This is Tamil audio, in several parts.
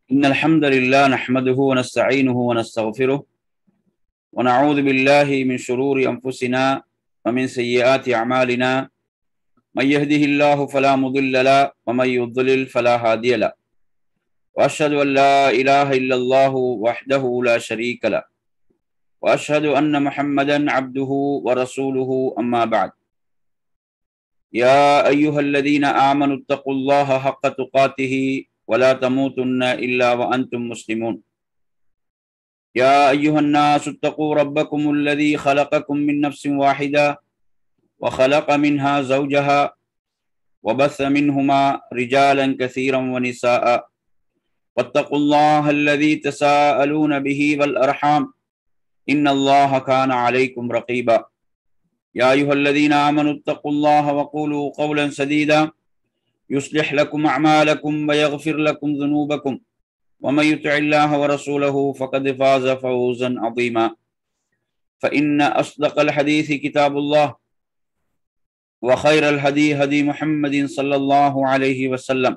إن الحمد لله نحمده ونستعينه ونستغفره ونعوذ بالله من شرور أنفسنا ومن سيئات أعمالنا من يهده الله فلا مضل له ومن يضلل فلا هادي له وأشهد أن لا إله إلا الله وحده لا شريك له وأشهد أن محمدا عبده ورسوله أما بعد يا أيها الذين آمنوا اتقوا الله حق تقاته ولا تموتن إلا وأنتم مسلمون يا أيها الناس اتقوا ربكم الذي خلقكم من نفس واحدة وخلق منها زوجها وبث منهما رجالا كثيرا ونساء واتقوا الله الذي تساءلون به والأرحام إن الله كان عليكم رقيبا يا أيها الذين آمنوا اتقوا الله وقولوا قولا سديدا يصلح لكم أعمالكم ويغفر لكم ذنوبكم ومن يطع الله ورسوله فقد فاز فوزا عظيما فإن أصدق الحديث كتاب الله وخير الهدي هدي محمد صلى الله عليه وسلم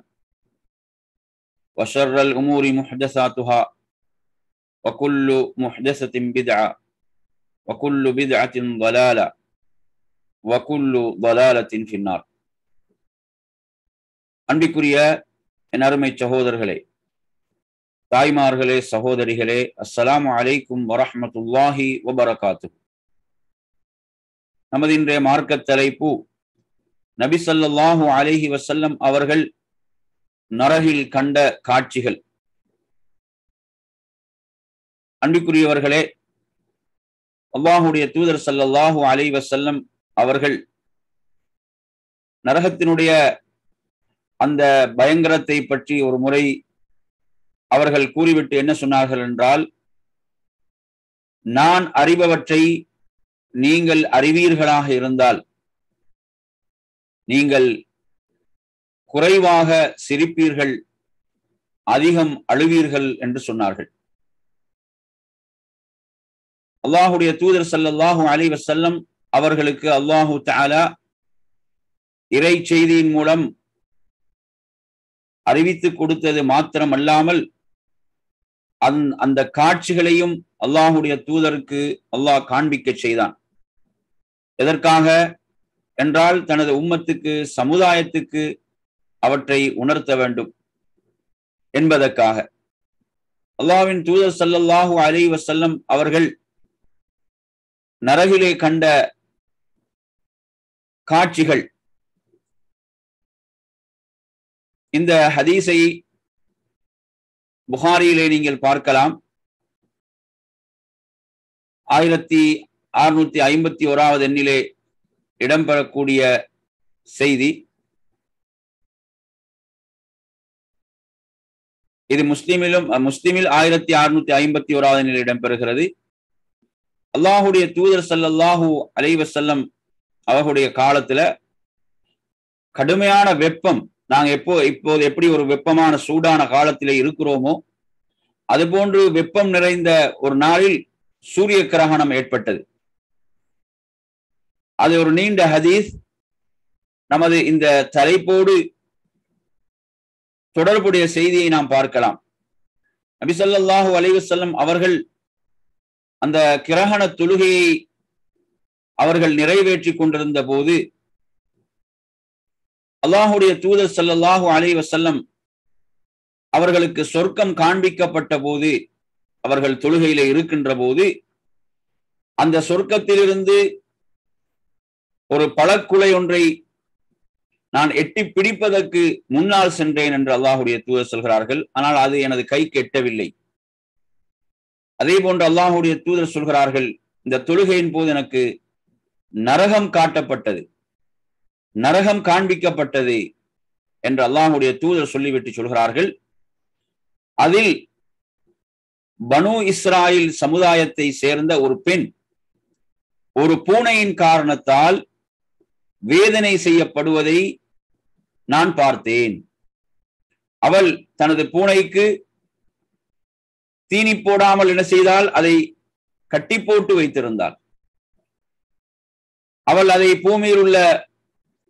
وشر الأمور محدثاتها وكل محدثة بدعة وكل بدعة ضلالة وكل ضلالة في النار அன்பிற்குரிய என் அருமை சகோதரர்களே தாய்மார்களே சகோதரிகளே அஸ்ஸலாமு அலைக்கும் வரஹமத்துல்லாஹி வபரகாத்து நமது இன்றைய மார்க்க தலைப்பு நபி சல்லாஹூ அலைஹி வசல்லம் அவர்கள் நரகில் கண்ட காட்சிகள் அன்பிற்குரியவர்களே அல்லாஹுடைய தூதர் சல்லல்லாஹூ அலை வசல்லம் அவர்கள் நரகத்தினுடைய அந்த பயங்கரத்தை பற்றி ஒரு முறை அவர்கள் கூறிவிட்டு என்ன சொன்னார்கள் என்றால் நான் அறிபவற்றை நீங்கள் அறிவீர்களாக இருந்தால் நீங்கள் குறைவாக சிரிப்பீர்கள் அதிகம் அழுவீர்கள் என்று சொன்னார்கள் அல்லாஹுடைய தூதர் சல்லாஹூ அலி வசல்லம் அவர்களுக்கு அல்லாஹு தாலா இறை செய்தியின் மூலம் அறிவித்து கொடுத்தது மாத்திரம் அல்லாமல் அந் அந்த காட்சிகளையும் அல்லாஹுடைய தூதருக்கு அல்லாஹ் காண்பிக்க செய்தான் எதற்காக என்றால் தனது உம்மத்துக்கு சமுதாயத்துக்கு அவற்றை உணர்த்த வேண்டும் என்பதற்காக அல்லாவின் தூதர் சல்லல்லாஹூ அலி வசல்லம் அவர்கள் நரகிலே கண்ட காட்சிகள் இந்த ஹதீஸை புகாரியிலே நீங்கள் பார்க்கலாம் ஆயிரத்தி அறுநூத்தி ஐம்பத்தி ஓராவது எண்ணிலே இடம்பெறக்கூடிய செய்தி இது முஸ்லிமிலும் முஸ்லிமில் ஆயிரத்தி அறுநூத்தி ஐம்பத்தி ஓராவது எண்ணில் இடம்பெறுகிறது அல்லாஹுடைய தூதர் சல்லல்லாஹூ அலைவசல்லம் அவர்களுடைய காலத்துல கடுமையான வெப்பம் நாங்க எப்போ இப்போது எப்படி ஒரு வெப்பமான சூடான காலத்திலே இருக்கிறோமோ அதுபோன்று வெப்பம் நிறைந்த ஒரு நாளில் சூரிய கிரகணம் ஏற்பட்டது அது ஒரு நீண்ட ஹதீஸ் நமது இந்த தலைப்போடு தொடர்புடைய செய்தியை நாம் பார்க்கலாம் நபி சொல்லாஹு அலைவசல்லம் அவர்கள் அந்த கிரகண தொழுகையை அவர்கள் நிறைவேற்றி கொண்டிருந்த போது அல்லாஹுடைய தூதர் சல்லாஹூ அலை வசல்லம் அவர்களுக்கு சொர்க்கம் காண்பிக்கப்பட்ட போது அவர்கள் தொழுகையில இருக்கின்ற போது அந்த சொர்க்கத்திலிருந்து ஒரு பழக்குலை ஒன்றை நான் எட்டி பிடிப்பதற்கு முன்னால் சென்றேன் என்று அல்லாஹுடைய தூதர் சொல்கிறார்கள் ஆனால் அது எனது கைக்கு எட்டவில்லை அதே போன்று அல்லாஹுடைய தூதர் சொல்கிறார்கள் இந்த தொழுகையின் போது எனக்கு நரகம் காட்டப்பட்டது நரகம் காண்பிக்கப்பட்டது என்று அல்லாஹுடைய தூதர் சொல்லிவிட்டு சொல்கிறார்கள் அதில் பனு இஸ்ராயில் சமுதாயத்தை சேர்ந்த ஒரு பெண் ஒரு பூனையின் காரணத்தால் வேதனை செய்யப்படுவதை நான் பார்த்தேன் அவள் தனது பூனைக்கு தீனி போடாமல் என்ன செய்தால் அதை கட்டி போட்டு வைத்திருந்தாள் அவள் அதை பூமியில் உள்ள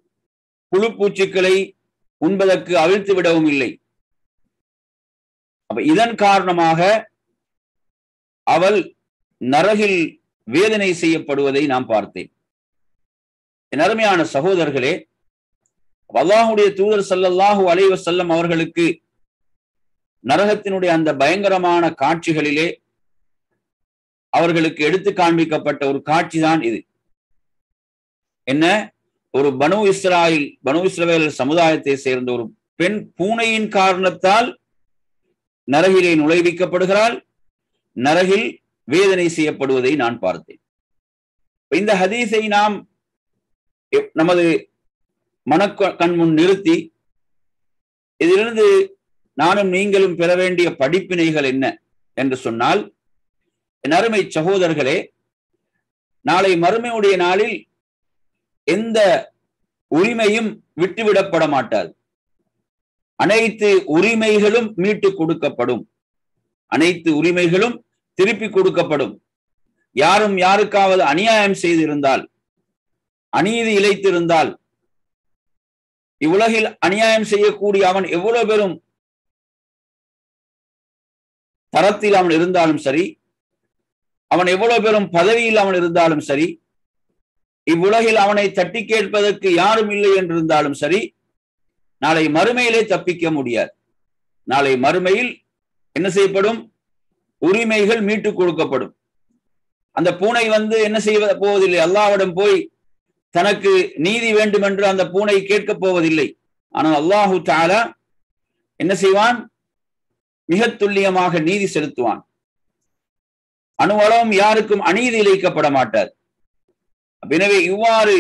புழு பூச்சிகளை உண்பதற்கு அவிழ்த்து விடவும் இல்லை அப்ப இதன் காரணமாக அவள் நரகில் வேதனை செய்யப்படுவதை நாம் பார்த்தேன் என் அருமையான சகோதரர்களே அல்லாஹுடைய தூதர் சல்லல்லாஹு அலைவ செல்லம் அவர்களுக்கு நரகத்தினுடைய அந்த பயங்கரமான காட்சிகளிலே அவர்களுக்கு எடுத்து காண்பிக்கப்பட்ட ஒரு காட்சி தான் இது என்ன ஒரு பனு இஸ்ராயில் பனு இஸ்ரவேல் சமுதாயத்தை சேர்ந்த ஒரு பெண் பூனையின் காரணத்தால் நரகிலே நுழைவிக்கப்படுகிறாள் நரகில் வேதனை செய்யப்படுவதை நான் பார்த்தேன் இந்த ஹதீஸை நாம் நமது மனக்க கண் முன் நிறுத்தி இதிலிருந்து நானும் நீங்களும் பெற வேண்டிய படிப்பினைகள் என்ன என்று சொன்னால் என் அருமை சகோதரர்களே நாளை மறுமையுடைய நாளில் எந்த உரிமையும் விட்டுவிடப்பட மாட்டாது அனைத்து உரிமைகளும் மீட்டு கொடுக்கப்படும் அனைத்து உரிமைகளும் திருப்பி கொடுக்கப்படும் யாரும் யாருக்காவது அநியாயம் செய்திருந்தால் அநீதி இழைத்திருந்தால் இவ்வுலகில் அநியாயம் செய்யக்கூடிய அவன் எவ்வளவு பெரும் தரத்தில் அவன் இருந்தாலும் சரி அவன் எவ்வளவு பெரும் பதவியில் அவன் இருந்தாலும் சரி இவ்வுலகில் அவனை தட்டி கேட்பதற்கு யாரும் இல்லை என்றிருந்தாலும் சரி நாளை மறுமையிலே தப்பிக்க முடியாது நாளை மறுமையில் என்ன செய்யப்படும் உரிமைகள் மீட்டுக் கொடுக்கப்படும் அந்த பூனை வந்து என்ன செய்வ போவதில்லை அல்லாவிடம் போய் தனக்கு நீதி வேண்டும் என்று அந்த பூனை கேட்கப் போவதில்லை ஆனால் அல்லாஹு தாலா என்ன செய்வான் மிக துல்லியமாக நீதி செலுத்துவான் அணுவளவும் யாருக்கும் அநீதி இழைக்கப்பட மாட்டார் எனவே இவ்வாறு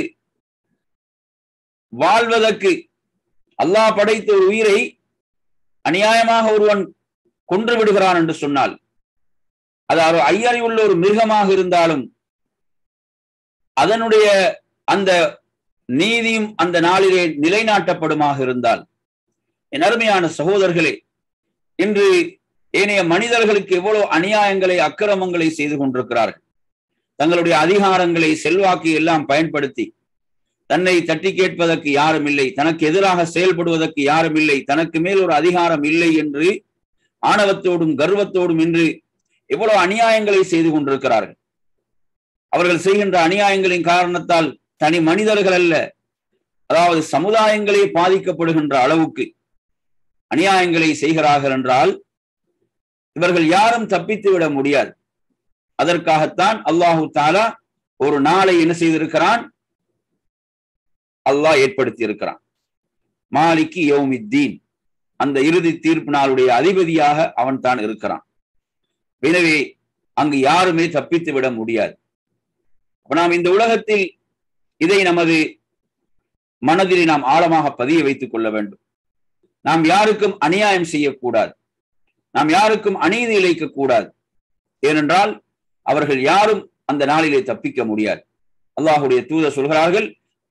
வாழ்வதற்கு அல்லாஹ் படைத்த ஒரு உயிரை அநியாயமாக ஒருவன் கொன்று விடுகிறான் என்று சொன்னால் அதாவது ஐயறிவுள்ள ஒரு மிருகமாக இருந்தாலும் அதனுடைய அந்த நீதியும் அந்த நாளிலே நிலைநாட்டப்படுமாக இருந்தால் என் அருமையான சகோதரர்களே இன்று ஏனைய மனிதர்களுக்கு எவ்வளவு அநியாயங்களை அக்கிரமங்களை செய்து கொண்டிருக்கிறார்கள் தங்களுடைய அதிகாரங்களை செல்வாக்கு எல்லாம் பயன்படுத்தி தன்னை தட்டி கேட்பதற்கு யாரும் இல்லை தனக்கு எதிராக செயல்படுவதற்கு யாரும் இல்லை தனக்கு மேல் ஒரு அதிகாரம் இல்லை என்று ஆணவத்தோடும் கர்வத்தோடும் இன்று எவ்வளவு அநியாயங்களை செய்து கொண்டிருக்கிறார்கள் அவர்கள் செய்கின்ற அநியாயங்களின் காரணத்தால் தனி மனிதர்கள் அல்ல அதாவது சமுதாயங்களே பாதிக்கப்படுகின்ற அளவுக்கு அநியாயங்களை செய்கிறார்கள் என்றால் இவர்கள் யாரும் தப்பித்து விட முடியாது அதற்காகத்தான் அல்லாஹு தாலா ஒரு நாளை என்ன செய்திருக்கிறான் அல்லாஹ் ஏற்படுத்தி இருக்கிறான் மாலிக்கு யௌமித்தீன் அந்த இறுதி தீர்ப்பு நாளுடைய அதிபதியாக அவன் தான் இருக்கிறான் எனவே அங்கு யாருமே தப்பித்து விட முடியாது நாம் இந்த உலகத்தில் இதை நமது மனதில் நாம் ஆழமாக பதிய வைத்துக் கொள்ள வேண்டும் நாம் யாருக்கும் அநியாயம் செய்யக்கூடாது நாம் யாருக்கும் அநீதி இழைக்க கூடாது ஏனென்றால் அவர்கள் யாரும் அந்த நாளிலே தப்பிக்க முடியாது அல்லாஹுடைய தூதர் சொல்கிறார்கள்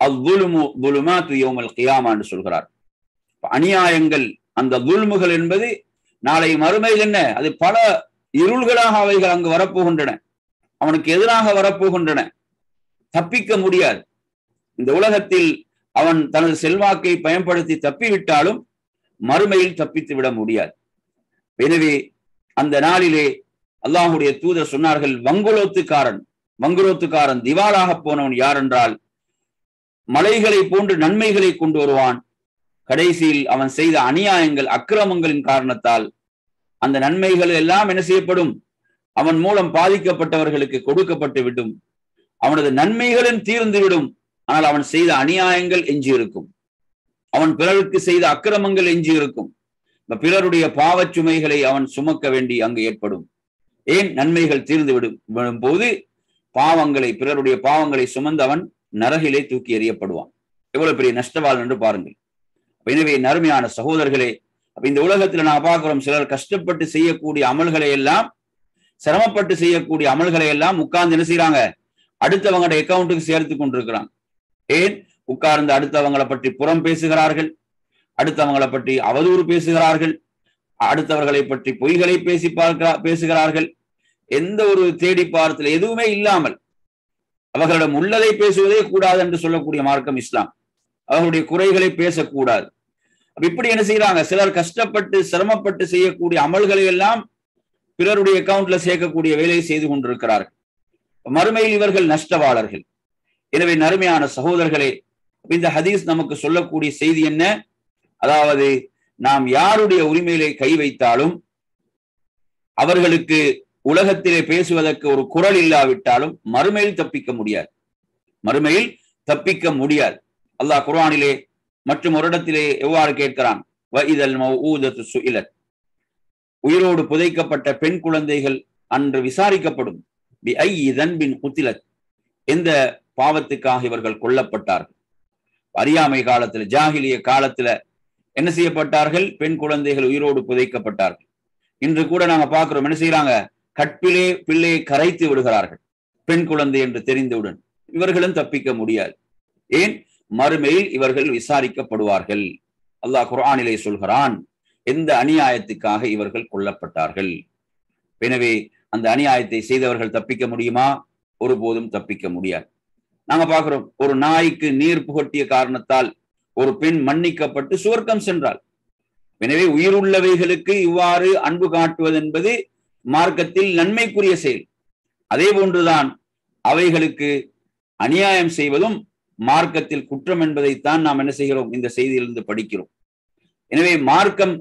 என்று சொல்கிறார் அநியாயங்கள் அந்த துல்முகள் என்பது நாளை மறுமையில் என்ன அது பல இருள்களாக அவைகள் அங்கு வரப்போகின்றன அவனுக்கு எதிராக வரப்போகின்றன தப்பிக்க முடியாது இந்த உலகத்தில் அவன் தனது செல்வாக்கை பயன்படுத்தி தப்பிவிட்டாலும் மறுமையில் தப்பித்து விட முடியாது எனவே அந்த நாளிலே அல்லாஹுடைய தூதர் சொன்னார்கள் வங்குலோத்துக்காரன் வங்குலோத்துக்காரன் திவாலாக போனவன் யார் என்றால் மலைகளை போன்று நன்மைகளை கொண்டு வருவான் கடைசியில் அவன் செய்த அநியாயங்கள் அக்கிரமங்களின் காரணத்தால் அந்த நன்மைகள் எல்லாம் என்ன செய்யப்படும் அவன் மூலம் பாதிக்கப்பட்டவர்களுக்கு கொடுக்கப்பட்டு விடும் அவனது நன்மைகளும் தீர்ந்துவிடும் ஆனால் அவன் செய்த அநியாயங்கள் எஞ்சி இருக்கும் அவன் பிறருக்கு செய்த அக்கிரமங்கள் எஞ்சி இருக்கும் பிறருடைய பாவச் சுமைகளை அவன் சுமக்க வேண்டி அங்கு ஏற்படும் ஏன் நன்மைகள் தீர்ந்து விடும் விடும் போது பாவங்களை பிறருடைய பாவங்களை சுமந்து அவன் நரகிலே தூக்கி எறியப்படுவான் எவ்வளவு பெரிய நஷ்டவாள் என்று பாருங்கள் எனவே நறுமையான சகோதரர்களே அப்ப இந்த உலகத்துல நான் பார்க்கிறோம் சிலர் கஷ்டப்பட்டு செய்யக்கூடிய அமல்களை எல்லாம் சிரமப்பட்டு செய்யக்கூடிய அமல்களை எல்லாம் உட்கார்ந்து என்ன செய்யறாங்க அடுத்தவங்களோட அக்கௌண்ட்டுக்கு சேர்த்து கொண்டிருக்கிறாங்க ஏன் உட்கார்ந்து அடுத்தவங்களை பற்றி புறம் பேசுகிறார்கள் அடுத்தவங்களை பற்றி அவதூறு பேசுகிறார்கள் அடுத்தவர்களை பற்றி பொய்களை பேசி பார்க்கிறா பேசுகிறார்கள் எந்த ஒரு தேடி பார்த்தல எதுவுமே இல்லாமல் அவர்களிடம் உள்ளதை பேசுவதே கூடாது என்று சொல்லக்கூடிய மார்க்கம் இஸ்லாம் அவர்களுடைய குறைகளை பேசக்கூடாது இப்படி என்ன செய்யறாங்க சிலர் கஷ்டப்பட்டு சிரமப்பட்டு செய்யக்கூடிய அமல்களை எல்லாம் பிறருடைய அக்கவுண்ட்ல சேர்க்கக்கூடிய வேலையை செய்து கொண்டிருக்கிறார்கள் மறுமையில் இவர்கள் நஷ்டவாளர்கள் எனவே நறுமையான சகோதரர்களே இந்த ஹதீஸ் நமக்கு சொல்லக்கூடிய செய்தி என்ன அதாவது நாம் யாருடைய உரிமையிலே கை வைத்தாலும் அவர்களுக்கு உலகத்திலே பேசுவதற்கு ஒரு குரல் இல்லாவிட்டாலும் மறுமையில் தப்பிக்க முடியாது மறுமையில் தப்பிக்க முடியாது அல்லாஹ் குர்ஆனிலே மற்றும் ஒரு இடத்திலே எவ்வாறு கேட்கிறான் இதழ் மௌஊதத்து சுஇலத் உயிரோடு புதைக்கப்பட்ட பெண் குழந்தைகள் அன்று விசாரிக்கப்படும் பி ஐ இதன்பின் குத்திலத் எந்த பாவத்துக்காக இவர்கள் கொல்லப்பட்டார்கள் அறியாமை காலத்துல ஜாகிலிய காலத்துல என்ன செய்யப்பட்டார்கள் பெண் குழந்தைகள் உயிரோடு புதைக்கப்பட்டார்கள் இன்று கூட நாங்க பாக்குறோம் என்ன செய்யறாங்க கற்பிலே பிள்ளையை கரைத்து விடுகிறார்கள் பெண் குழந்தை என்று தெரிந்தவுடன் இவர்களும் தப்பிக்க முடியாது ஏன் மறுமையில் இவர்கள் விசாரிக்கப்படுவார்கள் அல்லாஹ் குர்ஆனிலே சொல்கிறான் எந்த அநியாயத்துக்காக இவர்கள் கொல்லப்பட்டார்கள் எனவே அந்த அநியாயத்தை செய்தவர்கள் தப்பிக்க முடியுமா ஒருபோதும் தப்பிக்க முடியாது நாங்க பாக்குறோம் ஒரு நாய்க்கு நீர் புகட்டிய காரணத்தால் ஒரு பெண் மன்னிக்கப்பட்டு சுவர்க்கம் சென்றாள் எனவே உயிருள்ளவைகளுக்கு இவ்வாறு அன்பு காட்டுவது என்பது மார்க்கத்தில் நன்மைக்குரிய செயல் அதே போன்றுதான் அவைகளுக்கு அநியாயம் செய்வதும் மார்க்கத்தில் குற்றம் என்பதைத்தான் நாம் என்ன செய்கிறோம் இந்த செய்தியிலிருந்து படிக்கிறோம் எனவே மார்க்கம்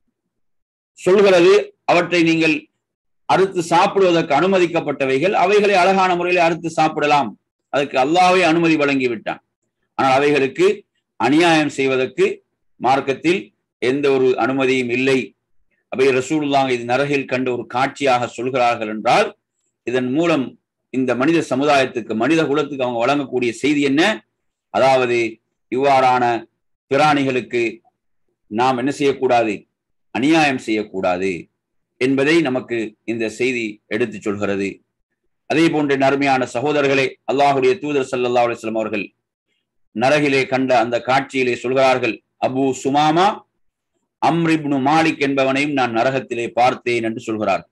சொல்கிறது அவற்றை நீங்கள் அறுத்து சாப்பிடுவதற்கு அனுமதிக்கப்பட்டவைகள் அவைகளை அழகான முறையில் அறுத்து சாப்பிடலாம் அதுக்கு அல்லாவே அனுமதி வழங்கி விட்டான் ஆனால் அவைகளுக்கு அநியாயம் செய்வதற்கு மார்க்கத்தில் எந்த ஒரு அனுமதியும் இல்லை அவை ரசூலுல்லாங்க இது நரகில் கண்ட ஒரு காட்சியாக சொல்கிறார்கள் என்றால் இதன் மூலம் இந்த மனித சமுதாயத்துக்கு மனித குலத்துக்கு அவங்க வழங்கக்கூடிய செய்தி என்ன அதாவது இவ்வாறான பிராணிகளுக்கு நாம் என்ன செய்யக்கூடாது அநியாயம் செய்யக்கூடாது என்பதை நமக்கு இந்த செய்தி எடுத்து சொல்கிறது அதே போன்ற நறுமையான சகோதரர்களே அல்லாஹுடைய தூதர் சல்லா அலிஸ்லாம் அவர்கள் நரகிலே கண்ட அந்த காட்சியிலே சொல்கிறார்கள் அபு சுமாமா அம்ரிப்னு மாலிக் என்பவனையும் நான் நரகத்திலே பார்த்தேன் என்று சொல்கிறார்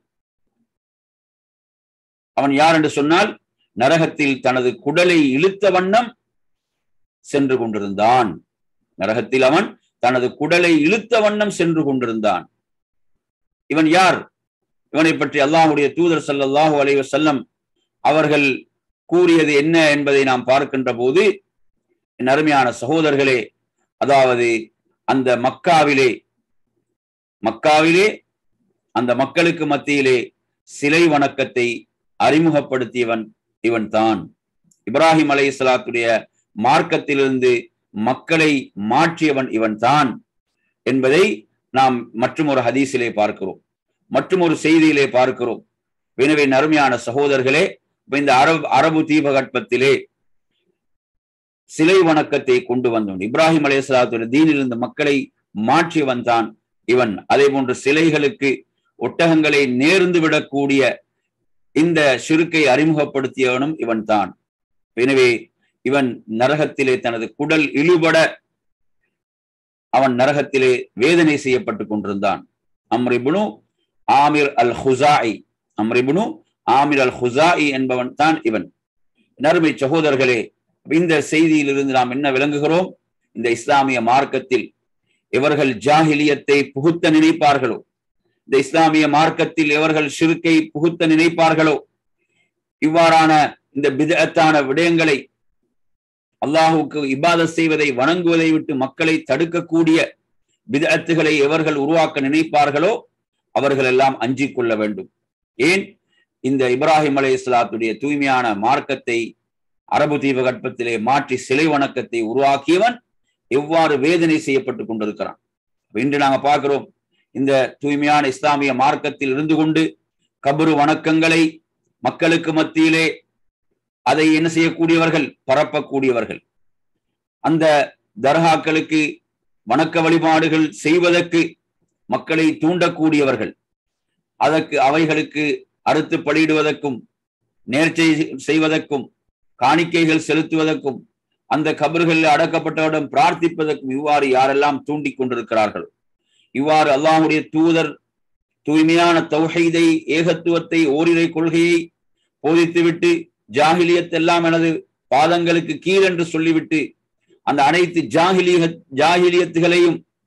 அவன் யார் என்று சொன்னால் நரகத்தில் தனது குடலை இழுத்த வண்ணம் சென்று கொண்டிருந்தான் நரகத்தில் அவன் தனது குடலை இழுத்த வண்ணம் சென்று கொண்டிருந்தான் இவன் யார் இவனை பற்றி அல்லாஹுடைய தூதர் சல்லாஹூ அலைவ செல்லம் அவர்கள் கூறியது என்ன என்பதை நாம் பார்க்கின்ற போது என் அருமையான சகோதரர்களே அதாவது அந்த மக்காவிலே மக்காவிலே அந்த மக்களுக்கு மத்தியிலே சிலை வணக்கத்தை அறிமுகப்படுத்தியவன் இவன் தான் இப்ராஹிம் அலை சலாத்துடைய மார்க்கத்திலிருந்து மக்களை மாற்றியவன் இவன் தான் என்பதை நாம் மற்றும் ஒரு ஹதீஸிலே பார்க்கிறோம் மற்றும் ஒரு செய்தியிலே பார்க்கிறோம் எனவே நறுமையான சகோதரர்களே இந்த அரபு அரபு தீபகற்பத்திலே சிலை வணக்கத்தை கொண்டு வந்தவன் இப்ராஹிம் அலையாத்துடைய தீனிலிருந்து மக்களை மாற்றியவன் தான் இவன் அதே போன்று சிலைகளுக்கு ஒட்டகங்களை நேர்ந்து விடக்கூடிய இந்த சிறுக்கை அறிமுகப்படுத்தியவனும் இவன் தான் எனவே இவன் நரகத்திலே தனது குடல் இழுபட அவன் நரகத்திலே வேதனை செய்யப்பட்டு கொண்டிருந்தான் அம்ரிபுனு ஆமிர் அல் ஹுசாய் அம்ரிபுனு ஆமிர் அல் ஹுசாயி என்பவன் தான் இவன் நறுமை சகோதரர்களே இந்த செய்தியிலிருந்து நாம் என்ன விளங்குகிறோம் இந்த இஸ்லாமிய மார்க்கத்தில் எவர்கள் ஜாகிலியத்தை புகுத்த நினைப்பார்களோ இந்த இஸ்லாமிய மார்க்கத்தில் எவர்கள் சிறுக்கை புகுத்த நினைப்பார்களோ இவ்வாறான இந்த பிதத்தான விடயங்களை அல்லாஹுக்கு இபாத செய்வதை வணங்குவதை விட்டு மக்களை தடுக்கக்கூடிய பிதத்துகளை எவர்கள் உருவாக்க நினைப்பார்களோ அவர்கள் எல்லாம் அஞ்சிக் கொள்ள வேண்டும் ஏன் இந்த இப்ராஹிம் அலை இஸ்லாத்துடைய தூய்மையான மார்க்கத்தை அரபு தீபகற்பத்திலே மாற்றி சிலை வணக்கத்தை உருவாக்கியவன் எவ்வாறு வேதனை செய்யப்பட்டு கொண்டிருக்கிறான் இன்று நாங்க பார்க்கிறோம் இந்த தூய்மையான இஸ்லாமிய மார்க்கத்தில் இருந்து கொண்டு கபரு வணக்கங்களை மக்களுக்கு மத்தியிலே அதை என்ன செய்யக்கூடியவர்கள் பரப்பக்கூடியவர்கள் அந்த தர்காக்களுக்கு வணக்க வழிபாடுகள் செய்வதற்கு மக்களை தூண்டக்கூடியவர்கள் அதற்கு அவைகளுக்கு அறுத்து பலியிடுவதற்கும் நேர்ச்சை செய்வதற்கும் காணிக்கைகள் செலுத்துவதற்கும் அந்த கபர்களில் அடக்கப்பட்டவரிடம் பிரார்த்திப்பதற்கும் இவ்வாறு யாரெல்லாம் தூண்டிக் கொண்டிருக்கிறார்கள் இவ்வாறு அல்லாஹுடைய தூதர் தூய்மையான தௌஹைதை ஏகத்துவத்தை ஓரிரை கொள்கையை போதித்துவிட்டு ஜாகிலியத் எல்லாம் எனது பாதங்களுக்கு கீழ் என்று சொல்லிவிட்டு அந்த அனைத்து ஜாகிலிய ஜாகிலியத்துகளையும்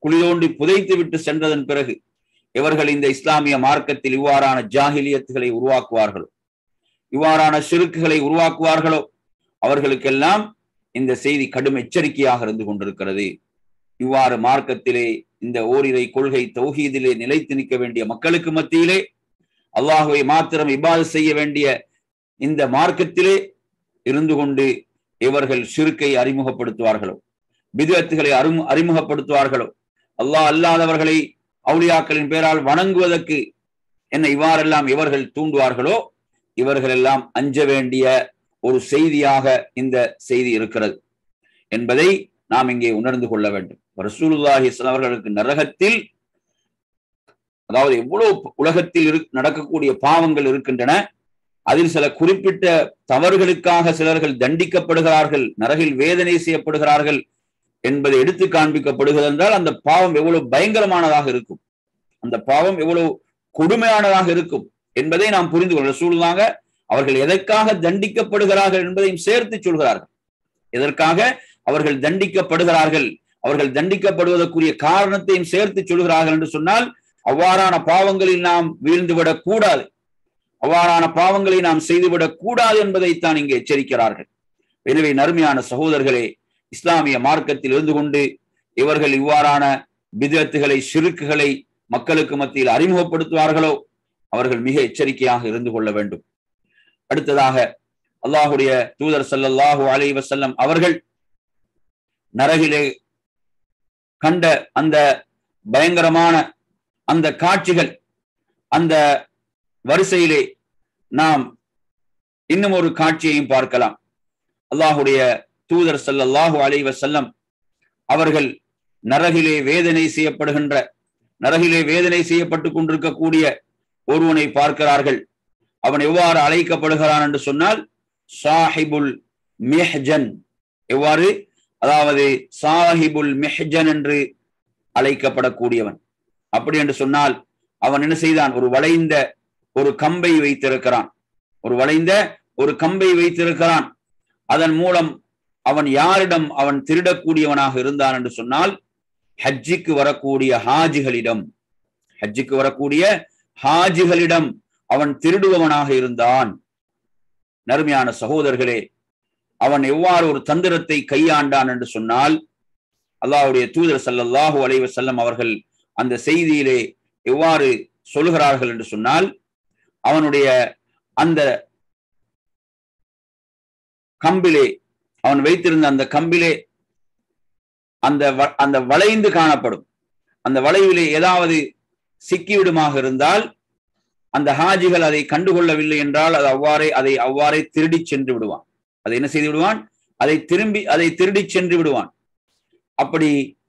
குழி தோண்டி புதைத்து விட்டு சென்றதன் பிறகு இவர்கள் இந்த இஸ்லாமிய மார்க்கத்தில் இவ்வாறான ஜாகிலியத்துகளை உருவாக்குவார்களோ இவ்வாறான சிறுக்குகளை உருவாக்குவார்களோ அவர்களுக்கெல்லாம் இந்த செய்தி கடும் எச்சரிக்கையாக இருந்து கொண்டிருக்கிறது இவ்வாறு மார்க்கத்திலே இந்த ஓரிரை கொள்கை தௌஹீதிலே நிலைத்து நிற்க வேண்டிய மக்களுக்கு மத்தியிலே அல்லாஹுவை மாத்திரம் இபாது செய்ய வேண்டிய இந்த மார்க்கத்திலே இருந்து கொண்டு இவர்கள் சிறுக்கை அறிமுகப்படுத்துவார்களோ விதத்துகளை அறிமு அறிமுகப்படுத்துவார்களோ அல்லாஹ் அல்லாதவர்களை அவுளியாக்களின் பேரால் வணங்குவதற்கு என்ன இவ்வாறெல்லாம் இவர்கள் தூண்டுவார்களோ இவர்கள் எல்லாம் அஞ்ச வேண்டிய ஒரு செய்தியாக இந்த செய்தி இருக்கிறது என்பதை நாம் இங்கே உணர்ந்து கொள்ள வேண்டும் ரசூலுல்லாஹி அவர்களுக்கு நரகத்தில் அதாவது எவ்வளவு உலகத்தில் இரு நடக்கக்கூடிய பாவங்கள் இருக்கின்றன அதில் சில குறிப்பிட்ட தவறுகளுக்காக சிலர்கள் தண்டிக்கப்படுகிறார்கள் நரகில் வேதனை செய்யப்படுகிறார்கள் என்பதை எடுத்து காண்பிக்கப்படுகிறது என்றால் அந்த பாவம் எவ்வளவு பயங்கரமானதாக இருக்கும் அந்த பாவம் எவ்வளவு கொடுமையானதாக இருக்கும் என்பதை நாம் புரிந்து கொள்ள சூழ்நாங்க அவர்கள் எதற்காக தண்டிக்கப்படுகிறார்கள் என்பதையும் சேர்த்து சொல்கிறார்கள் எதற்காக அவர்கள் தண்டிக்கப்படுகிறார்கள் அவர்கள் தண்டிக்கப்படுவதற்குரிய காரணத்தையும் சேர்த்து சொல்கிறார்கள் என்று சொன்னால் அவ்வாறான பாவங்களில் நாம் வீழ்ந்துவிடக் கூடாது அவ்வாறான பாவங்களை நாம் செய்துவிடக் கூடாது என்பதைத்தான் இங்கே எச்சரிக்கிறார்கள் எனவே நறுமையான சகோதரர்களே இஸ்லாமிய மார்க்கத்தில் இருந்து கொண்டு இவர்கள் இவ்வாறான விதத்துகளை சிறுக்குகளை மக்களுக்கு மத்தியில் அறிமுகப்படுத்துவார்களோ அவர்கள் மிக எச்சரிக்கையாக இருந்து கொள்ள வேண்டும் அடுத்ததாக அல்லாஹுடைய தூதர் சல்லல்லாஹு அலை வசல்லம் அவர்கள் நரகிலே கண்ட அந்த பயங்கரமான அந்த காட்சிகள் அந்த வரிசையிலே நாம் இன்னும் ஒரு காட்சியையும் பார்க்கலாம் அல்லாஹுடைய தூதர் சல்லல்லாஹு அலை வசல்லம் அவர்கள் நரகிலே வேதனை செய்யப்படுகின்ற நரகிலே வேதனை செய்யப்பட்டு கொண்டிருக்கக்கூடிய ஒருவனை பார்க்கிறார்கள் அவன் எவ்வாறு அழைக்கப்படுகிறான் என்று சொன்னால் சாஹிபுல் மெஹ்ஜன் எவ்வாறு அதாவது சாஹிபுல் மெஹ்ஜன் என்று அழைக்கப்படக்கூடியவன் அப்படி என்று சொன்னால் அவன் என்ன செய்தான் ஒரு வளைந்த ஒரு கம்பை வைத்திருக்கிறான் ஒரு வளைந்த ஒரு கம்பை வைத்திருக்கிறான் அதன் மூலம் அவன் யாரிடம் அவன் திருடக்கூடியவனாக இருந்தான் என்று சொன்னால் ஹஜ்ஜிக்கு வரக்கூடிய ஹாஜிகளிடம் ஹஜ்ஜிக்கு வரக்கூடிய ஹாஜிகளிடம் அவன் திருடுபவனாக இருந்தான் நறுமையான சகோதரர்களே அவன் எவ்வாறு ஒரு தந்திரத்தை கையாண்டான் என்று சொன்னால் அல்லாஹுடைய தூதர் சல்லல்லாஹு அலைவ செல்லம் அவர்கள் அந்த செய்தியிலே எவ்வாறு சொல்கிறார்கள் என்று சொன்னால் அவனுடைய அந்த கம்பிலே அவன் வைத்திருந்த அந்த கம்பிலே அந்த அந்த வளைந்து காணப்படும் அந்த வளைவிலே ஏதாவது சிக்கிவிடுமாக இருந்தால் அந்த ஹாஜிகள் அதை கண்டுகொள்ளவில்லை என்றால் அது அவ்வாறே அதை அவ்வாறே திருடி சென்று விடுவான் அதை என்ன செய்து விடுவான் அதை திரும்பி அதை திருடி சென்று விடுவான் அப்படி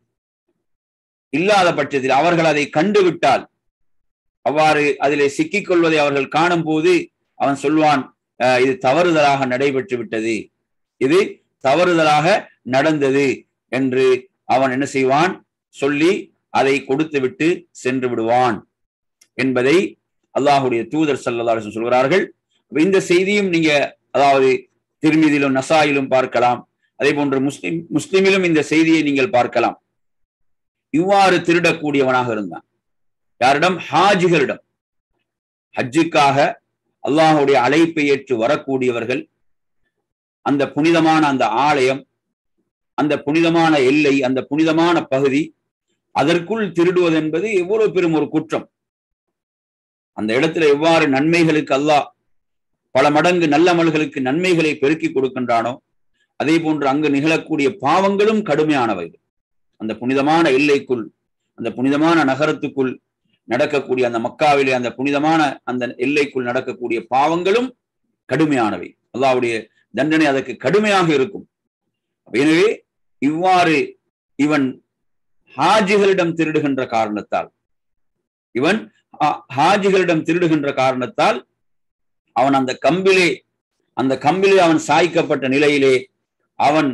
இல்லாத பட்சத்தில் அவர்கள் அதை கண்டுவிட்டால் அவ்வாறு அதிலே சிக்கிக் கொள்வதை அவர்கள் காணும் போது அவன் சொல்வான் இது தவறுதலாக நடைபெற்று விட்டது இது தவறுதலாக நடந்தது என்று அவன் என்ன செய்வான் சொல்லி அதை கொடுத்து விட்டு சென்று விடுவான் என்பதை அல்லாஹுடைய தூதர் சல்லா சொல்கிறார்கள் இந்த செய்தியும் நீங்க அதாவது திருமீதிலும் நசாயிலும் பார்க்கலாம் அதே போன்று முஸ்லிம் முஸ்லிமிலும் இந்த செய்தியை நீங்கள் பார்க்கலாம் இவ்வாறு திருடக்கூடியவனாக இருந்தான் யாரிடம் ஹாஜிகளிடம் ஹஜ்ஜுக்காக அல்லாஹுடைய அழைப்பை ஏற்று வரக்கூடியவர்கள் அந்த புனிதமான அந்த ஆலயம் அந்த புனிதமான எல்லை அந்த புனிதமான பகுதி அதற்குள் திருடுவது என்பது எவ்வளவு பெரும் ஒரு குற்றம் அந்த இடத்துல எவ்வாறு நன்மைகளுக்கு அல்லாஹ் பல மடங்கு நல்லமல்களுக்கு நன்மைகளை பெருக்கி கொடுக்கின்றானோ அதே போன்று அங்கு நிகழக்கூடிய பாவங்களும் கடுமையானவை அந்த புனிதமான எல்லைக்குள் அந்த புனிதமான நகரத்துக்குள் நடக்கக்கூடிய அந்த மக்காவிலே அந்த புனிதமான அந்த எல்லைக்குள் நடக்கக்கூடிய பாவங்களும் கடுமையானவை அல்லாவுடைய தண்டனை அதற்கு கடுமையாக இருக்கும் எனவே இவ்வாறு இவன் ஹாஜிகளிடம் திருடுகின்ற காரணத்தால் இவன் ஹாஜிகளிடம் திருடுகின்ற காரணத்தால் அவன் அந்த கம்பிலே அந்த கம்பிலே அவன் சாய்க்கப்பட்ட நிலையிலே அவன்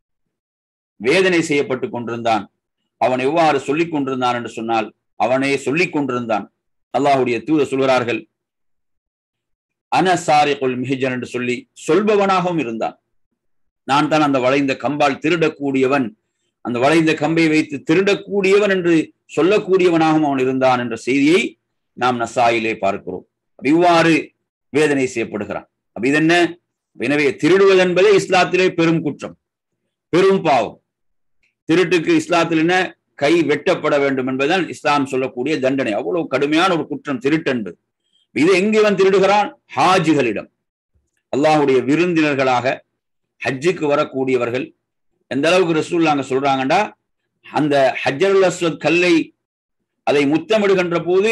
வேதனை செய்யப்பட்டு கொண்டிருந்தான் அவன் எவ்வாறு சொல்லிக் கொண்டிருந்தான் என்று சொன்னால் அவனே சொல்லிக் கொண்டிருந்தான் அல்லாஹுடைய தூத சொல்கிறார்கள் அனசாரிகுல் மிஹஜன் என்று சொல்லி சொல்பவனாகவும் இருந்தான் நான் தான் அந்த வளைந்த கம்பால் திருடக்கூடியவன் அந்த வளைந்த கம்பை வைத்து திருடக்கூடியவன் என்று சொல்லக்கூடியவனாகவும் அவன் இருந்தான் என்ற செய்தியை நாம் நசாயிலே பார்க்கிறோம் இவ்வாறு வேதனை செய்யப்படுகிறான் அப்ப இது என்ன எனவே திருடுவது என்பதே இஸ்லாத்திலே பெரும் குற்றம் பெரும் பாவம் திருட்டுக்கு இஸ்லாத்தில் என்ன கை வெட்டப்பட வேண்டும் என்பதுதான் இஸ்லாம் சொல்லக்கூடிய தண்டனை அவ்வளவு கடுமையான ஒரு குற்றம் திருட்டு என்பது இது எங்கு இவன் திருடுகிறான் ஹாஜிகளிடம் அல்லாஹுடைய விருந்தினர்களாக ஹஜ்ஜுக்கு வரக்கூடியவர்கள் எந்த அளவுக்கு ரசூல்லாங்க சொல்றாங்கடா அந்த ஹஜ்ஜருல் அஸ்வத் கல்லை அதை முத்தமிடுகின்ற போது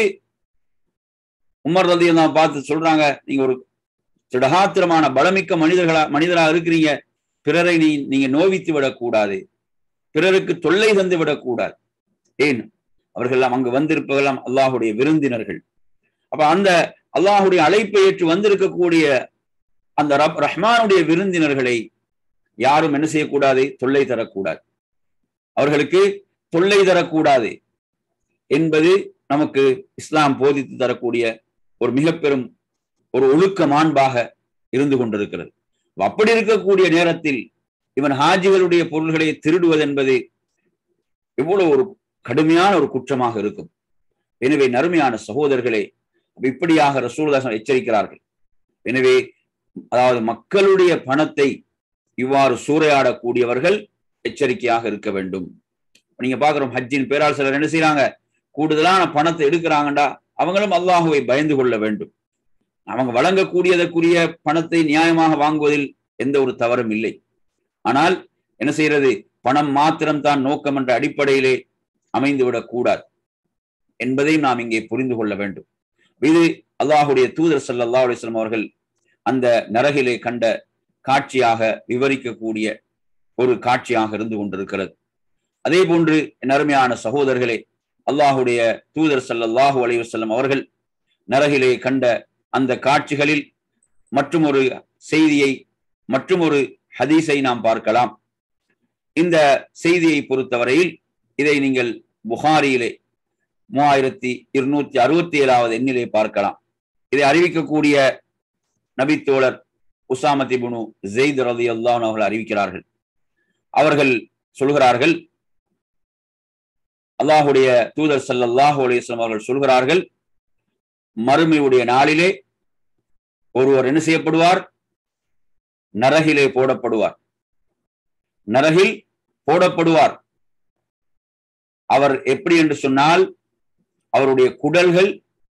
உமர் ரதியெல்லாம் பார்த்து சொல்றாங்க நீங்க ஒரு திடகாத்திரமான பலமிக்க மனிதர்களா மனிதராக இருக்கிறீங்க பிறரை நீ நீங்க நோவித்து விடக்கூடாது பிறருக்கு தொல்லை தந்து விடக்கூடாது ஏன் அவர்கள் அங்கு வந்திருப்பவெல்லாம் அல்லாஹுடைய விருந்தினர்கள் அப்ப அந்த அல்லாஹுடைய அழைப்பை ஏற்று வந்திருக்கக்கூடிய அந்த ரப் ரஹ்மானுடைய விருந்தினர்களை யாரும் என்ன செய்யக்கூடாது தொல்லை தரக்கூடாது அவர்களுக்கு தொல்லை தரக்கூடாது என்பது நமக்கு இஸ்லாம் போதித்து தரக்கூடிய ஒரு மிக பெரும் ஒரு ஒழுக்க மாண்பாக இருந்து கொண்டிருக்கிறது அப்படி இருக்கக்கூடிய நேரத்தில் இவன் ஹாஜிகளுடைய பொருள்களை திருடுவது என்பது எவ்வளவு ஒரு கடுமையான ஒரு குற்றமாக இருக்கும் எனவே நறுமையான சகோதரர்களே இப்படியாக ரசூல்தாசன் எச்சரிக்கிறார்கள் எனவே அதாவது மக்களுடைய பணத்தை இவ்வாறு சூறையாடக்கூடியவர்கள் எச்சரிக்கையாக இருக்க வேண்டும் நீங்க பாக்குறோம் ஹஜ்ஜின் பேரால் சிலர் என்ன செய்யறாங்க கூடுதலான பணத்தை எடுக்கிறாங்கடா அவங்களும் அல்லாஹுவை பயந்து கொள்ள வேண்டும் அவங்க வழங்கக்கூடியதற்குரிய பணத்தை நியாயமாக வாங்குவதில் எந்த ஒரு தவறும் இல்லை ஆனால் என்ன செய்யறது பணம் மாத்திரம்தான் நோக்கம் என்ற அடிப்படையிலே அமைந்துவிடக் கூடாது என்பதையும் நாம் இங்கே புரிந்து கொள்ள வேண்டும் இது அல்லாஹுடைய தூதர் சல்லா அலிஸ்லாம் அவர்கள் அந்த நரகிலே கண்ட காட்சியாக விவரிக்கக்கூடிய ஒரு காட்சியாக இருந்து கொண்டிருக்கிறது அதே போன்று நறுமையான சகோதரர்களே அல்லாஹுடைய தூதர் சல்லல்லாஹு அலைவசல்லம் அவர்கள் நரகிலே கண்ட அந்த காட்சிகளில் மற்றும் ஒரு செய்தியை மற்றும் ஒரு ஹதீஸை நாம் பார்க்கலாம் இந்த செய்தியை பொறுத்தவரையில் இதை நீங்கள் புகாரியிலே மூவாயிரத்தி இருநூத்தி அறுபத்தி ஏழாவது எண்ணிலே பார்க்கலாம் இதை அறிவிக்கக்கூடிய நபித்தோழர் உசாமதி புனு ஜெயித் ரதி அல்லான் அவர்கள் அறிவிக்கிறார்கள் அவர்கள் சொல்கிறார்கள் அல்லாஹுடைய தூதர் சல்லாஹூ அலிஸ்லாம் அவர்கள் சொல்கிறார்கள் மறுமையுடைய நாளிலே ஒருவர் என்ன செய்யப்படுவார் நரகிலே போடப்படுவார் நரகில் போடப்படுவார் அவர் எப்படி என்று சொன்னால் அவருடைய குடல்கள்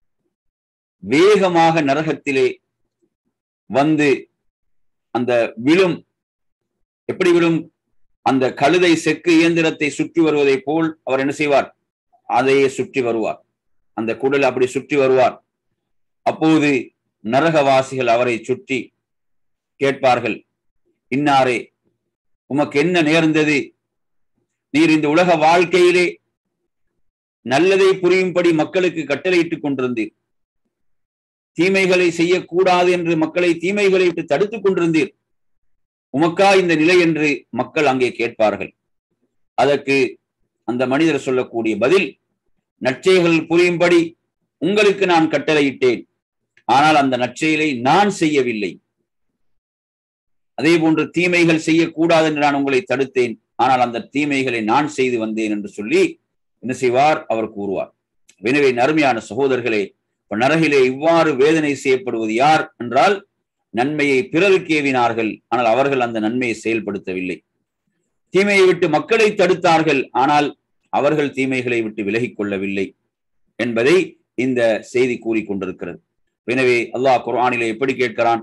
வேகமாக நரகத்திலே வந்து அந்த விழும் எப்படி விழும் அந்த கழுதை செக்கு இயந்திரத்தை சுற்றி வருவதை போல் அவர் என்ன செய்வார் அதையே சுற்றி வருவார் அந்த குடல் அப்படி சுற்றி வருவார் அப்போது நரகவாசிகள் அவரை சுற்றி கேட்பார்கள் இன்னாரே உமக்கு என்ன நேர்ந்தது நீர் இந்த உலக வாழ்க்கையிலே நல்லதை புரியும்படி மக்களுக்கு கட்டளையிட்டுக் கொண்டிருந்தீர் தீமைகளை செய்யக்கூடாது என்று மக்களை தீமைகளை விட்டு தடுத்துக் கொண்டிருந்தீர் உமக்கா இந்த நிலை என்று மக்கள் அங்கே கேட்பார்கள் அதற்கு அந்த மனிதர் சொல்லக்கூடிய பதில் நற்செய்கள் புரியும்படி உங்களுக்கு நான் கட்டளையிட்டேன் ஆனால் அந்த நற்செயலை நான் செய்யவில்லை அதே போன்று தீமைகள் செய்யக்கூடாது என்று நான் உங்களை தடுத்தேன் ஆனால் அந்த தீமைகளை நான் செய்து வந்தேன் என்று சொல்லி என்ன செய்வார் அவர் கூறுவார் எனவே நறுமையான சகோதரர்களே இப்ப நரகிலே இவ்வாறு வேதனை செய்யப்படுவது யார் என்றால் நன்மையை பிறருக்கு ஏவினார்கள் ஆனால் அவர்கள் அந்த நன்மையை செயல்படுத்தவில்லை தீமையை விட்டு மக்களை தடுத்தார்கள் ஆனால் அவர்கள் தீமைகளை விட்டு விலகிக் கொள்ளவில்லை என்பதை இந்த செய்தி கூறிக்கொண்டிருக்கிறது எனவே அல்லாஹ் குர்ஆனிலே எப்படி கேட்கிறான்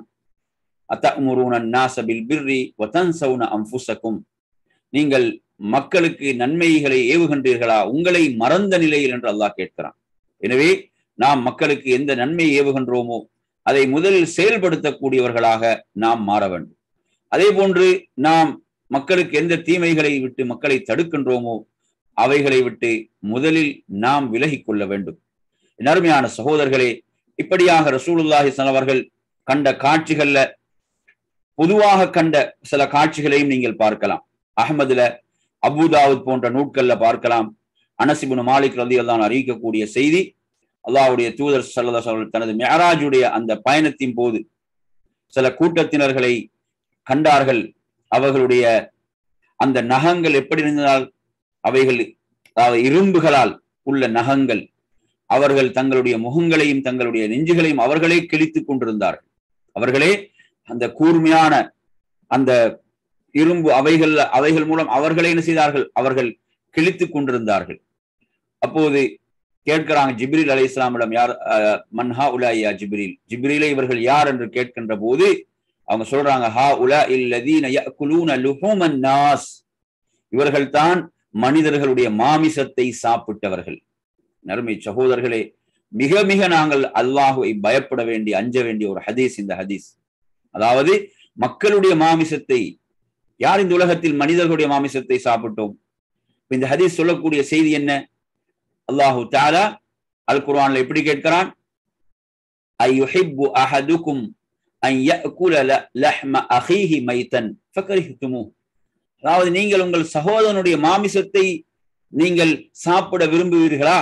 நீங்கள் மக்களுக்கு நன்மைகளை ஏவுகின்றீர்களா உங்களை மறந்த நிலையில் என்று அல்லாஹ் கேட்கிறான் எனவே நாம் மக்களுக்கு எந்த நன்மையை ஏவுகின்றோமோ அதை முதலில் செயல்படுத்தக்கூடியவர்களாக நாம் மாற வேண்டும் அதே போன்று நாம் மக்களுக்கு எந்த தீமைகளை விட்டு மக்களை தடுக்கின்றோமோ அவைகளை விட்டு முதலில் நாம் விலகிக் கொள்ள வேண்டும் நறுமையான சகோதரர்களே இப்படியாக ரசூலுல்லாஹி அவர்கள் கண்ட காட்சிகள்ல பொதுவாக கண்ட சில காட்சிகளையும் நீங்கள் பார்க்கலாம் அகமதுல அபுதாவுத் போன்ற நூட்கள்ல பார்க்கலாம் அனசிபுன் மாலிக் ரதி அல்லான் அறிவிக்கக்கூடிய செய்தி அல்லாஹுடைய தூதர் சல்லா தனது மெஹராஜுடைய அந்த பயணத்தின் போது சில கூட்டத்தினர்களை கண்டார்கள் அவர்களுடைய அந்த நகங்கள் எப்படி இருந்தால் அவைகள் அதாவது இரும்புகளால் உள்ள நகங்கள் அவர்கள் தங்களுடைய முகங்களையும் தங்களுடைய நெஞ்சுகளையும் அவர்களே கிழித்துக் கொண்டிருந்தார்கள் அவர்களே அந்த கூர்மையான அந்த இரும்பு அவைகள் அவைகள் மூலம் அவர்களே என்ன செய்தார்கள் அவர்கள் கிழித்துக் கொண்டிருந்தார்கள் அப்போது கேட்கிறாங்க ஜிப்ரில் அலை இஸ்லாமிடம் யார் மன்ஹா உலாயா ஜிப்ரில் ஜிப்ரிலே இவர்கள் யார் என்று கேட்கின்ற போது அவங்க சொல்றாங்க ஹா உலா இல்லதீன யக்குலூன லுஹூமன் நாஸ் இவர்கள் தான் மனிதர்களுடைய மாமிசத்தை சாப்பிட்டவர்கள் நறுமை சகோதரர்களே மிக மிக நாங்கள் அல்லாஹுவை பயப்பட வேண்டிய அஞ்ச வேண்டிய ஒரு ஹதீஸ் இந்த ஹதீஸ் அதாவது மக்களுடைய மாமிசத்தை யார் இந்த உலகத்தில் மனிதர்களுடைய மாமிசத்தை சாப்பிட்டோம் இந்த ஹதீஸ் சொல்லக்கூடிய செய்தி என்ன அல்லாஹு தாலா அல் குர்ஆன்ல எப்படி கேட்கிறான் ஐயுஹிப்பு அஹதுக்கும் அன் யஅகுல லஹ்ம அஹீஹி மைத்தன் ஃபக்கரிஹ்துமூ அதாவது நீங்கள் உங்கள் சகோதரனுடைய மாமிசத்தை நீங்கள் சாப்பிட விரும்புவீர்களா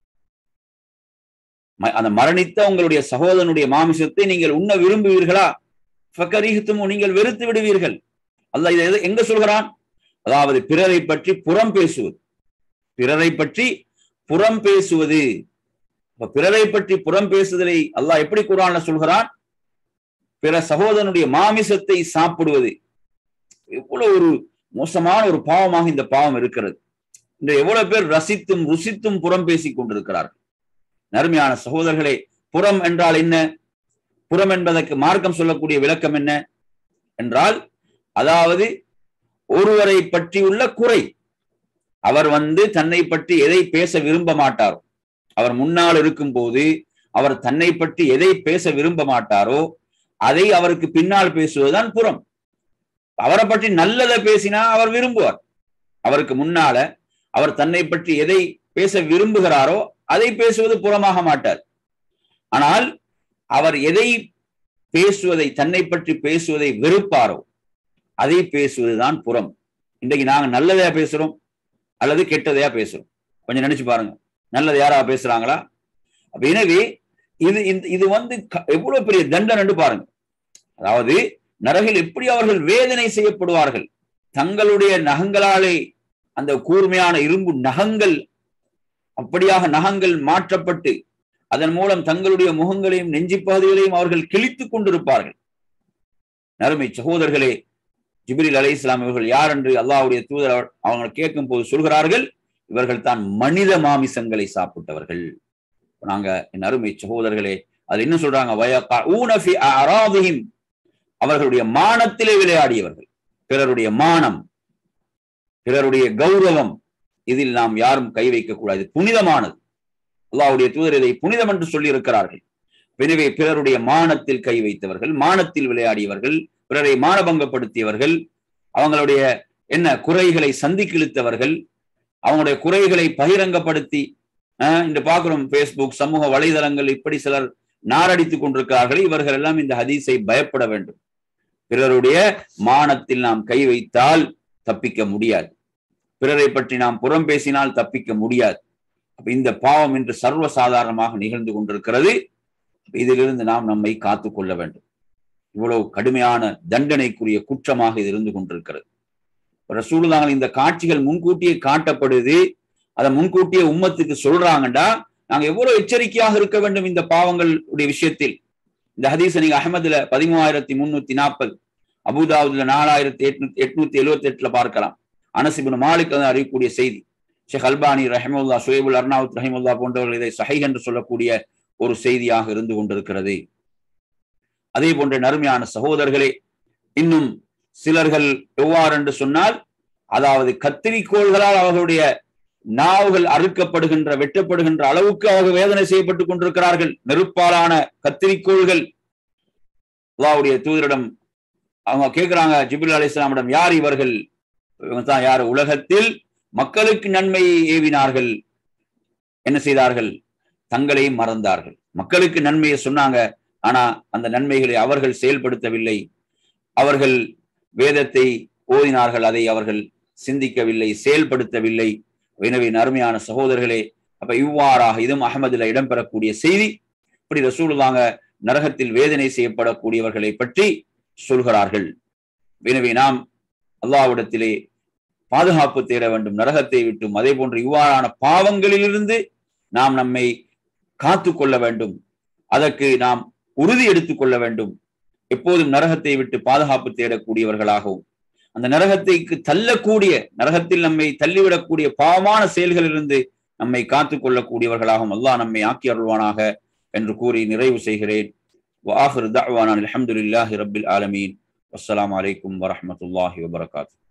அந்த மரணித்த உங்களுடைய சகோதரனுடைய மாமிசத்தை நீங்கள் உண்ண விரும்புவீர்களா ஃபக்கரிஹ்துமூ நீங்கள் வெறுத்து விடுவீர்கள் அல்லாஹ் இதை எங்க சொல்கிறான் அதாவது பிறரை பற்றி புறம் பேசுவது பிறரை பற்றி புறம் பேசுவது பிறரை பற்றி புறம் பேசுதலை அல்லாஹ் எப்படி குரான்ல சொல்கிறான் பிற சகோதரனுடைய மாமிசத்தை சாப்பிடுவது எவ்வளவு ஒரு மோசமான ஒரு பாவமாக இந்த பாவம் இருக்கிறது இந்த எவ்வளவு பேர் ரசித்தும் ருசித்தும் புறம் பேசிக் கொண்டிருக்கிறார்கள் நறுமையான சகோதரர்களே புறம் என்றால் என்ன புறம் என்பதற்கு மார்க்கம் சொல்லக்கூடிய விளக்கம் என்ன என்றால் அதாவது ஒருவரை பற்றியுள்ள குறை அவர் வந்து தன்னை பற்றி எதை பேச விரும்ப மாட்டாரோ அவர் முன்னால் இருக்கும் போது அவர் தன்னை பற்றி எதை பேச விரும்ப மாட்டாரோ அதை அவருக்கு பின்னால் பேசுவதுதான் புறம் அவரை பற்றி நல்லதை பேசினா அவர் விரும்புவார் அவருக்கு முன்னால அவர் தன்னை பற்றி எதை பேச விரும்புகிறாரோ அதை பேசுவது புறமாக மாட்டார் ஆனால் அவர் எதை பேசுவதை தன்னை பற்றி பேசுவதை வெறுப்பாரோ அதை பேசுவதுதான் புறம் இன்றைக்கு நாங்க நல்லதையா பேசுறோம் அல்லது கெட்டதையா பேசுறோம் கொஞ்சம் நினைச்சு பாருங்க நல்லது யாரா பேசுறாங்களா அப்ப எனவே இது இது வந்து எவ்வளவு பெரிய தண்டனை பாருங்க அதாவது நரகில் எப்படி அவர்கள் வேதனை செய்யப்படுவார்கள் தங்களுடைய நகங்களாலே அந்த கூர்மையான இரும்பு நகங்கள் அப்படியாக நகங்கள் மாற்றப்பட்டு அதன் மூலம் தங்களுடைய முகங்களையும் நெஞ்சி பகுதிகளையும் அவர்கள் கிழித்துக் கொண்டிருப்பார்கள் நறுமை சகோதரர்களே ஜிப்ரில் அலை இஸ்லாம் இவர்கள் யார் என்று அல்லாவுடைய தூதர் அவங்க கேட்கும் போது சொல்கிறார்கள் இவர்கள் தான் மனித மாமிசங்களை சாப்பிட்டவர்கள் நாங்க என் அருமை சகோதரர்களே அது என்ன சொல்றாங்க அவர்களுடைய மானத்திலே விளையாடியவர்கள் பிறருடைய மானம் பிறருடைய கௌரவம் இதில் நாம் யாரும் கை வைக்க கூடாது புனிதமானது அல்லாவுடைய தூதர் இதை புனிதம் என்று சொல்லி இருக்கிறார்கள் எனவே பிறருடைய மானத்தில் கை வைத்தவர்கள் மானத்தில் விளையாடியவர்கள் பிறரை மானபங்கப்படுத்தியவர்கள் அவங்களுடைய என்ன குறைகளை சந்திக்கிழித்தவர்கள் அவங்களுடைய குறைகளை பகிரங்கப்படுத்தி இன்று பார்க்கிறோம் பேஸ்புக் சமூக வலைதளங்கள் இப்படி சிலர் நாரடித்துக் கொண்டிருக்கிறார்கள் இவர்கள் எல்லாம் இந்த ஹதீஸை பயப்பட வேண்டும் பிறருடைய மானத்தில் நாம் கை வைத்தால் தப்பிக்க முடியாது பிறரை பற்றி நாம் புறம் பேசினால் தப்பிக்க முடியாது இந்த பாவம் இன்று சர்வசாதாரணமாக நிகழ்ந்து கொண்டிருக்கிறது இதிலிருந்து நாம் நம்மை காத்து கொள்ள வேண்டும் இவ்வளவு கடுமையான தண்டனைக்குரிய குற்றமாக இது இருந்து கொண்டிருக்கிறது ரசூலுதாங்கள் இந்த காட்சிகள் முன்கூட்டியே காட்டப்படுது அதை முன்கூட்டியே உம்மத்துக்கு சொல்றாங்கடா நாங்க எவ்வளவு எச்சரிக்கையாக இருக்க வேண்டும் இந்த பாவங்களுடைய விஷயத்தில் இந்த ஹதீஸ நீங்க அகமதுல பதிமூவாயிரத்தி முன்னூத்தி நாற்பது அபுதாவுதுல நாலாயிரத்தி எட்நூத்தி எட்நூத்தி எழுபத்தி எட்டுல பார்க்கலாம் அனசிபின் மாலிக் அறியக்கூடிய செய்தி ஷேக் அல்பானி ரஹமுல்லா சுயபுல் அர்னாவுத் ரஹிமுல்லா போன்றவர்கள் இதை சஹை என்று சொல்லக்கூடிய ஒரு செய்தியாக இருந்து கொண்டிருக்கிறது அதே போன்ற நறுமையான சகோதரர்களே இன்னும் சிலர்கள் எவ்வாறு என்று சொன்னால் அதாவது கத்திரிக்கோள்களால் அவர்களுடைய நாவுகள் அறுக்கப்படுகின்ற வெட்டப்படுகின்ற அளவுக்கு அவர்கள் வேதனை செய்யப்பட்டுக் கொண்டிருக்கிறார்கள் நெருப்பாலான கத்திரிக்கோள்கள் அல்லாவுடைய தூதரிடம் அவங்க கேட்கிறாங்க ஜிபுல் அலி இஸ்லாமிடம் யார் இவர்கள் இவங்க தான் யார் உலகத்தில் மக்களுக்கு நன்மை ஏவினார்கள் என்ன செய்தார்கள் தங்களை மறந்தார்கள் மக்களுக்கு நன்மையை சொன்னாங்க ஆனா அந்த நன்மைகளை அவர்கள் செயல்படுத்தவில்லை அவர்கள் வேதத்தை ஓதினார்கள் அதை அவர்கள் சிந்திக்கவில்லை செயல்படுத்தவில்லை எனவே அருமையான சகோதரர்களே அப்ப இவ்வாறாக இதுவும் அகமதுல இடம்பெறக்கூடிய செய்தி இப்படி ரசூலுதாங்க நரகத்தில் வேதனை செய்யப்படக்கூடியவர்களை பற்றி சொல்கிறார்கள் எனவே நாம் அல்லாவிடத்திலே பாதுகாப்பு தேட வேண்டும் நரகத்தை விட்டும் அதே போன்று இவ்வாறான பாவங்களிலிருந்து நாம் நம்மை காத்து கொள்ள வேண்டும் அதற்கு நாம் உறுதி எடுத்துக் கொள்ள வேண்டும் எப்போதும் நரகத்தை விட்டு பாதுகாப்பு தேடக்கூடியவர்களாகவும் அந்த நரகத்தைக்கு தள்ளக்கூடிய நரகத்தில் நம்மை தள்ளிவிடக்கூடிய பாவமான செயல்களிலிருந்து நம்மை காத்துக் கொள்ளக்கூடியவர்களாகவும் அல்லாஹ் நம்மை ஆக்கி அருள்வானாக என்று கூறி நிறைவு செய்கிறேன் وآخر دعوانا الحمد لله رب العالمين والسلام عليكم ورحمة الله وبركاته